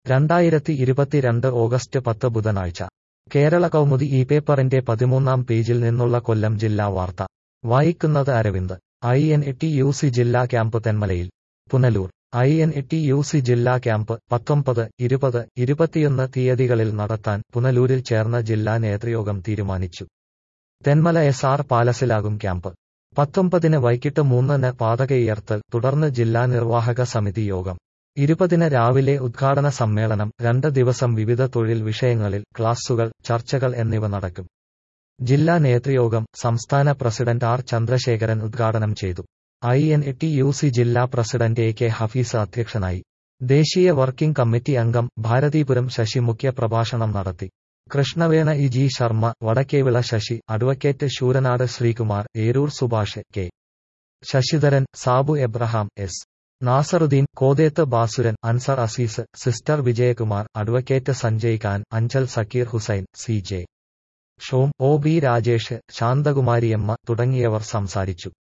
രണ്ടായിരത്തി ഇരുപത്തിരണ്ട് ഓഗസ്റ്റ് പത്ത് ബുധനാഴ്ച കേരള കൗമുദി ഈ പേപ്പറിന്റെ പതിമൂന്നാം പേജിൽ നിന്നുള്ള കൊല്ലം ജില്ലാ വാർത്ത വായിക്കുന്നത് Aravind I N T U C ജില്ലാ ക്യാമ്പ് തെന്മലയിൽ Punalur I N T U C ജില്ലാ ക്യാമ്പ് പത്തൊമ്പത് ഇരുപത് ഇരുപത്തിയൊന്ന് തീയതികളിൽ നടത്താൻ പുനലൂരിൽ ചേർന്ന ജില്ലാ നേതൃയോഗം തീരുമാനിച്ചു തെന്മല എസ് ആർ പാലസിലാകും ക്യാമ്പ് പത്തൊമ്പതിന് വൈകിട്ട് മൂന്നിന് പാതകയർത്തൽ തുടർന്ന് ജില്ലാ നിർവാഹക സമിതി യോഗം ഇരുപതിന് രാവിലെ ഉദ്ഘാടന സമ്മേളനം രണ്ട് ദിവസം വിവിധ തൊഴിൽ വിഷയങ്ങളിൽ ക്ലാസുകൾ ചർച്ചകൾ എന്നിവ നടക്കും ജില്ലാ നേതൃയോഗം സംസ്ഥാന പ്രസിഡന്റ് ആർ ചന്ദ്രശേഖരൻ ഉദ്ഘാടനം ചെയ്തു I N T U C ജില്ലാ പ്രസിഡന്റ് എ കെ ഹഫീസ് അധ്യക്ഷനായി ദേശീയ വർക്കിംഗ് കമ്മിറ്റി അംഗം ഭാരതീപുരം ശശി മുഖ്യ പ്രഭാഷണം നടത്തി Krishnavena E G Sharma Vadakkevila Sasi advocate Sooranad Sreekumar Eroor Subhash K Sasidharan Sabu Abraham S Nasaruddin Kotheth Basuran Ansar Azeez sister Vijayakumar advocate Sanjay Khan Anchal Sakir Hussain C J Shom O B Rajesh Santhakumariyamma തുടങ്ങിയവർ സംസാരിച്ചു